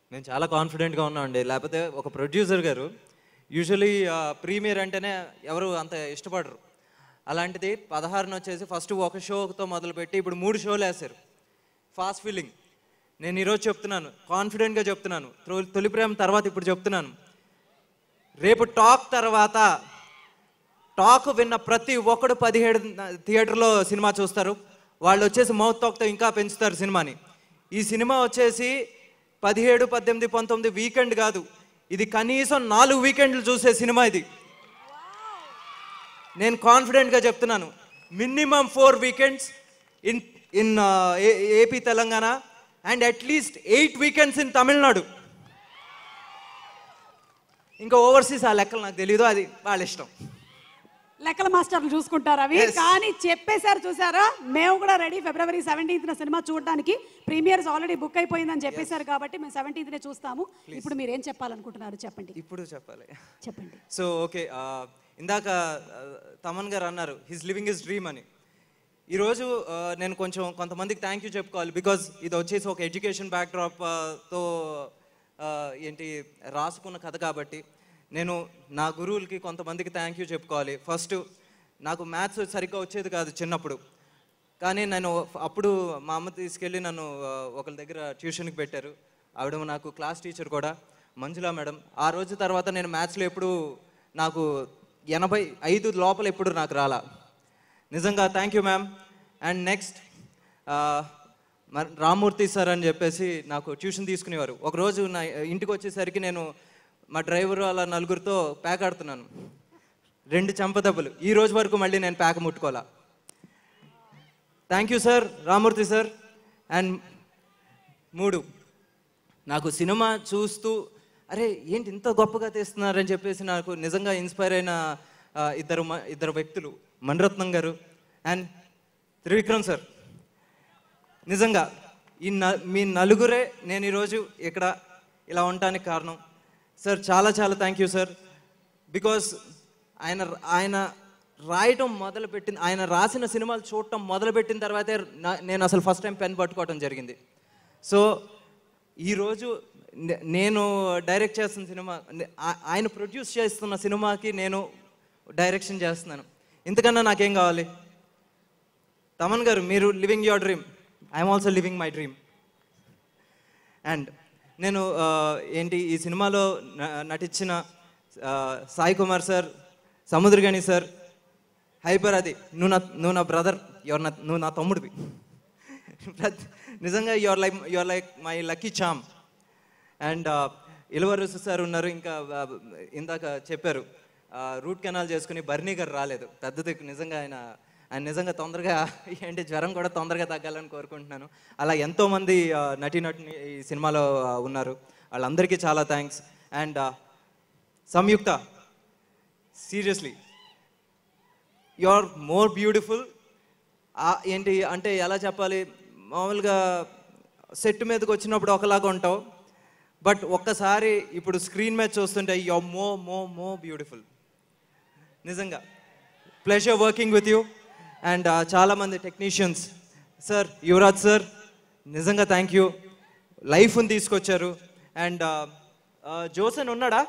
నేను చాలా కాన్ఫిడెంట్గా ఉన్నామండి లేకపోతే ఒక ప్రొడ్యూసర్ గారు యూజువలీ ప్రీమియర్ అంటేనే ఎవరు అంత ఇష్టపడరు అలాంటిది పదహారున వచ్చేసి ఫస్ట్ ఒక షోతో మొదలుపెట్టి ఇప్పుడు మూడు షోలు వేశారు ఫాస్ట్ ఫీలింగ్ నేను ఈరోజు చెప్తున్నాను కాన్ఫిడెంట్గా చెప్తున్నాను తొలి- తొలి ప్రేమ తర్వాత ఇప్పుడు చెప్తున్నాను రేపు టాక్ తర్వాత టాక్ విన్న ప్రతి ఒక్కడు పదిహేడు థియేటర్లో సినిమా చూస్తారు వాళ్ళు వచ్చేసి మౌత్ టాక్తో ఇంకా పెంచుతారు సినిమాని ఈ సినిమా వచ్చేసి పదిహేడు పద్దెనిమిది పంతొమ్మిది వీకెండ్ కాదు ఇది కనీసం నాలుగు వీకెండ్లు చూసే సినిమా ఇది నేను కాన్ఫిడెంట్గా చెప్తున్నాను minimum four weekends in in AP Telangana and at least eight weekends in Tamil Nadu ఇంకా ఓవర్సీస్ ఆ లెక్కలు నాకు తెలియదు అది వాళ్ళ ఇష్టం లెక్కల మాస్టర్లు చూసుకుంటారు అవి Yes. కానీ చెప్పేశారు చూసారా మేము కూడా రెడీ ఫిబ్రవరి సెవెంటీన్త్ సినిమా చూడడానికి ప్రీమియర్స్ ఆల్రెడీ బుక్ అయిపోయిందని చెప్పేశారు కాబట్టి మేము సెవెంటీన్త్ చూస్తాము ఇప్పుడు మీరు ఏం చెప్పాలనుకుంటున్నారు చెప్పండి ఇప్పుడు చెప్పాలి చెప్పండి సో ఓకే ఇందాక ఆ, తమన్ గారు అన్నారు హిస్ లివింగ్ హిస్ డ్రీమ్ అని ఈరోజు ఆ, నేను కొంచెం కొంతమందికి థ్యాంక్ యూ చెప్పుకోవాలి బికాజ్ ఇది వచ్చేసి ఒక ఎడ్యుకేషన్ తో ఆ, ఏంటి రాసుకున్న కథ కాబట్టి నేను నా గురువులకి కొంతమందికి థ్యాంక్ యూ చెప్పుకోవాలి ఫస్ట్ నాకు మ్యాథ్స్ సరిగ్గా వచ్చేది కాదు చిన్నప్పుడు కానీ నేను అప్పుడు మా అమ్మ తీసుకెళ్ళి నన్ను ఆ, ఒకరి దగ్గర ట్యూషన్కి పెట్టారు ఆవిడ నాకు క్లాస్ టీచర్ కూడా మంజులా మేడం ఆ రోజు తర్వాత నేను మ్యాథ్స్లో ఎప్పుడు నాకు ఎనభై ఐదు లోపల ఎప్పుడు నాకు రాలా నిజంగా thank you ma'am and next Ramurthy sir అని చెప్పేసి నాకు ట్యూషన్ తీసుకునేవారు ఒకరోజు నా ఇంటికి వచ్చేసరికి నేను మా డ్రైవర్ అలా నలుగురితో ప్యాక్ ఆడుతున్నాను రెండు చెంపదెబ్బలు ఈ రోజు వరకు మళ్ళీ నేను ప్యాక్ ముట్టుకోవాలా thank you sir Ramurthy sir and మూడు నాకు సినిమా చూస్తూ అరే ఏంటి ఇంత గొప్పగా తీస్తున్నారని చెప్పేసి నాకు నిజంగా ఇన్స్పైర్ అయిన ఆ, ఇద్దరు మ- ఇద్దరు వ్యక్తులు మణిరత్నం గారు అండ్ త్రివిక్రమ్ సార్ నిజంగా ఈ న మీ నలుగురే నేను ఈరోజు ఇక్కడ ఇలా ఉండటానికి కారణం సార్ చాలా చాలా థ్యాంక్ యూ సార్ బికాస్ ఆయన ఆయన రాయటం మొదలుపెట్టింది ఆయన రాసిన సినిమాలు చూడటం మొదలుపెట్టిన తర్వాతే నా- నేను అసలు ఫస్ట్ టైం పెన్ పట్టుకోవటం జరిగింది సో ఈరోజు నే- నేను డైరెక్ట్ చేస్తున్న సినిమా నే- ఆ- ఆయన ప్రొడ్యూస్ చేస్తున్న సినిమాకి నేను డైరెక్షన్ చేస్తున్నాను ఇంతకన్నా నాకేం కావాలి తమన్ గారు మీరు living your dream I'm also living my dream and నేను ఆ, ఏంటి ఈ సినిమాలో న- నటించిన ఆ, Sai Kumar sir Samuthirakani sir hyper Aadi నువ్వు నా నువ్వు నా బ్రదర్ యువర్ నా నువ్వు నా తమ్ముడివి ప్రత్- నిజంగా your like your like my lucky charm and Ilavarasu sir ఉన్నారు ఇంకా ఆ, ఇందాక చెప్పారు రూట్ కెనాల్ చేసుకుని బర్నీ గారు రాలేదు పెద్ద దిక్కు నిజంగా ఆయన ఆయన నిజంగా తొందరగా ఏంటి జ్వరం కూడా తొందరగా తగ్గాలని కోరుకుంటున్నాను అలా ఎంతోమంది నటీనటుని ఈ సినిమాలో ఆ, ఉన్నారు వాళ్ళందరికీ చాలా thanks and Samyuktha seriously you are more beautiful ఏంటి అంటే ఎలా చెప్పాలి మామూలుగా సెట్ మీదకి వచ్చినప్పుడు ఒకలాగా ఉంటావు బట్ ఒక్కసారి ఇప్పుడు స్క్రీన్ మీద చూస్తుంటే యు ఆర్ మో మో మో బ్యూటిఫుల్ నిజంగా pleasure working with you and చాలామంది టెక్నీషియన్స్ సార్ యువరాజ్ సార్ నిజంగా థ్యాంక్ యూ లైఫ్ని తీసుకొచ్చారు అండ్ జోసన్ ఉన్నాడా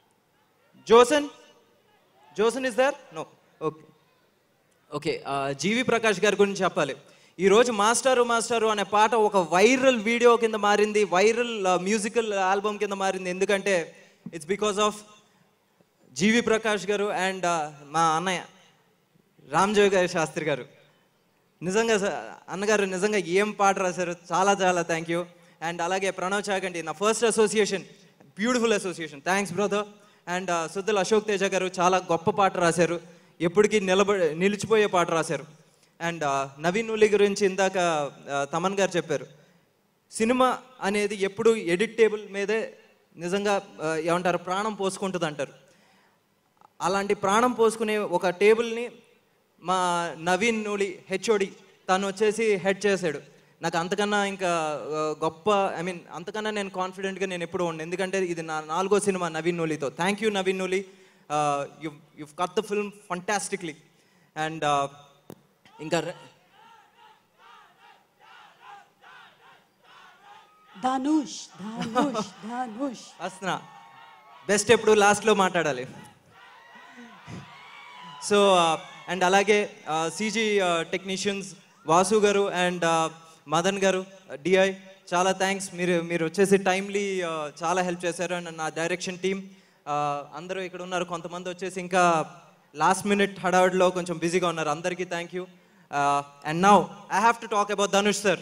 జోసన్ జోసన్ is there no okay okay ఆ, జీవి ప్రకాష్ గారి గురించి చెప్పాలి ఈరోజు మాస్టారు మాస్టారు అనే పాట ఒక వైరల్ వీడియో కింద మారింది వైరల్ మ్యూజికల్ ఆల్బమ్ కింద మారింది ఎందుకంటే it's because of GV Prakash garu and మా అన్నయ్య రామ్జోయ్ గారి శాస్త్రి గారు నిజంగా స- అన్నగారు నిజంగా ఏం పాట రాశారు చాలా చాలా థ్యాంక్ యూ అండ్ అలాగే ప్రణవ్ చాగండి నా first association beautiful association thanks brother and Suddala Ashok Teja garu చాలా గొప్ప పాట రాశారు ఎప్పటికీ నిలబడి నిలిచిపోయే పాట రాశారు అండ్ నవీన్ ఉలి గురించి ఇందాక ఆ, తమన్ గారు చెప్పారు సినిమా అనేది ఎప్పుడు ఎడిట్ టేబుల్ మీదే నిజంగా ఆ, ఏమంటారు ప్రాణం పోసుకుంటుంది అంటారు అలాంటి ప్రాణం పోసుకునే ఒక టేబుల్ని మా నవీన్ నూలి హెచ్ఓడి తను వచ్చేసి హెడ్ చేశాడు నాకు అంతకన్నా ఇంకా ఆ, గొప్ప ఐ మీన్ అంతకన్నా నేను కాన్ఫిడెంట్గా నేను ఎప్పుడు ఉండే ఎందుకంటే ఇది నా నాలుగో సినిమా నవీన్ నూలితో thank you Naveen Nooli you you cut the film fantastically and ఇంకా రె- ధనుష్ ధనుష్ ధనుష్ వస్తున్నా బెస్ట్ ఎప్పుడు లాస్ట్లో మాట్లాడాలి సో అండ్ అలాగే CG technicians Vasu garu and Madan గారు డిఐ చాలా థ్యాంక్స్ మీరు మీరు వచ్చేసి టైమ్లీ చాలా హెల్ప్ చేశారు అండ్ నా డైరెక్షన్ టీమ్ అందరూ ఇక్కడ ఉన్నారు కొంతమంది వచ్చేసి ఇంకా లాస్ట్ మినిట్ హడావిడిలో కొంచెం బిజీగా ఉన్నారు అందరికీ thank you and now I have to talk about Dhanush sir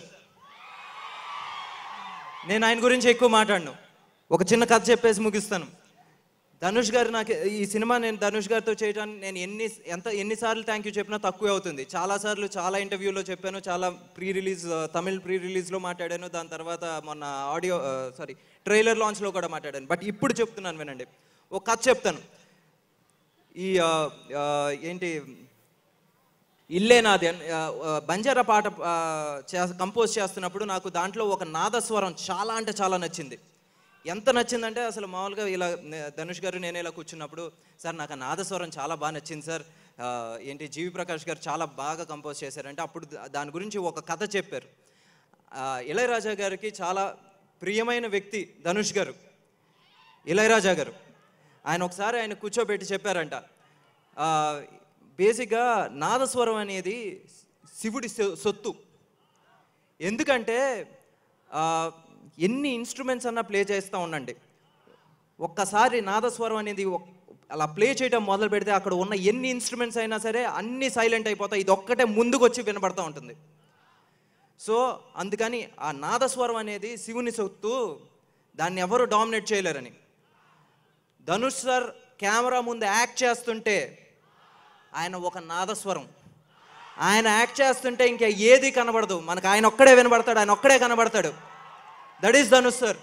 నేను ఆయన గురించి ఎక్కువ మాట్లాడను ఒక చిన్న కథ చెప్పేసి ముగిస్తాను ధనుష్ గారు నాకు ఈ సినిమా నేను ధనుష్ గారితో చేయడానికి నేను ఎన్ని ఎంత ఎన్నిసార్లు థ్యాంక్ యూ చెప్పినా తక్కువే అవుతుంది చాలాసార్లు చాలా ఇంటర్వ్యూలో చెప్పాను చాలా ప్రీ రిలీజ్ తమిళ్ ప్రీ రిలీజ్లో మాట్లాడాను దాని తర్వాత మొన్న ఆడియో సారీ ట్రైలర్ లాంచ్లో కూడా మాట్లాడాను బట్ ఇప్పుడు చెప్తున్నాను వినండి ఒక కథ చెప్తాను ఈ ఆ, ఆ, ఏంటి ఇల్లే నాది అని, ఆ, ఆ, బంజారా పాట ఆ, చే- కంపోజ్ చేస్తున్నప్పుడు నాకు దాంట్లో ఒక నాదస్వరం చాలా అంటే చాలా నచ్చింది ఎంత నచ్చిందంటే అసలు మామూలుగా ఇలా నే- ధనుష్ గారు నేను ఇలా కూర్చున్నప్పుడు సార్ నాకు ఆ నాదస్వరం చాలా బాగా నచ్చింది సార్ ఆ, ఏంటి జీవి ప్రకాష్ గారు చాలా బాగా కంపోజ్ చేశారంటే అప్పుడు దా- దాని గురించి ఒక కథ చెప్పారు ఆ, ఇళయరాజా గారికి చాలా ప్రియమైన వ్యక్తి ధనుష్ గారు ఇళయరాజా గారు ఆయన ఒకసారి ఆయన కూర్చోబెట్టి చెప్పారంట ఆ, బేసిక్గా నాదస్వరం అనేది శివుడి సొ- సొత్తు ఎందుకంటే ఆ, ఎన్ని ఇన్స్ట్రుమెంట్స్ అన్నా ప్లే చేస్తూ ఉండండి ఒక్కసారి నాదస్వరం అనేది ఒక్- అలా ప్లే చేయడం మొదలు పెడితే అక్కడ ఉన్న ఎన్ని ఇన్స్ట్రుమెంట్స్ అయినా సరే అన్నీ సైలెంట్ అయిపోతాయి ఇది ఒక్కటే ముందుకు వచ్చి వినపడతా ఉంటుంది సో అందుకని ఆ నాదస్వరం అనేది శివుని సొత్తు దాన్ని ఎవరు డామినేట్ చేయలేరని ధనుష్ సార్ కెమెరా ముందు యాక్ట్ చేస్తుంటే ఆయన ఒక నాదస్వరం ఆయన యాక్ట్ చేస్తుంటే ఇంకా ఏది కనబడదు మనకు ఆయన ఒక్కడే వినబడతాడు ఆయన ఒక్కడే కనబడతాడు దట్ ఈస్ ధనుష్ సార్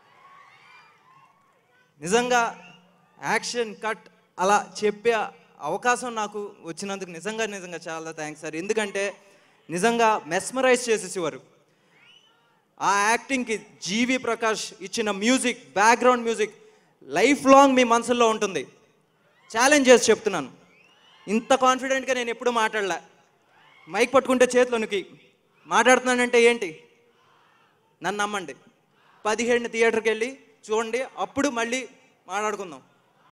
నిజంగా యాక్షన్ కట్ అలా చెప్పే అవకాశం నాకు వచ్చినందుకు నిజంగా నిజంగా చాలా థ్యాంక్స్ సార్ ఎందుకంటే నిజంగా మెస్మరైజ్ చేసేసేవారు ఆ యాక్టింగ్కి జీవి ప్రకాష్ ఇచ్చిన music background music life long మీ మనసులో ఉంటుంది ఛాలెంజ్ చేసి చెప్తున్నాను ఇంత కాన్ఫిడెంట్గా నేను ఎప్పుడు మాట్లాడలే మైక్ పట్టుకుంటే చేతిలోనికి మాట్లాడుతున్నానంటే ఏంటి నన్ను నమ్మండి పదిహేడు థియేటర్కి వెళ్ళి చూడండి అప్పుడు మళ్ళీ మాట్లాడుకుందాం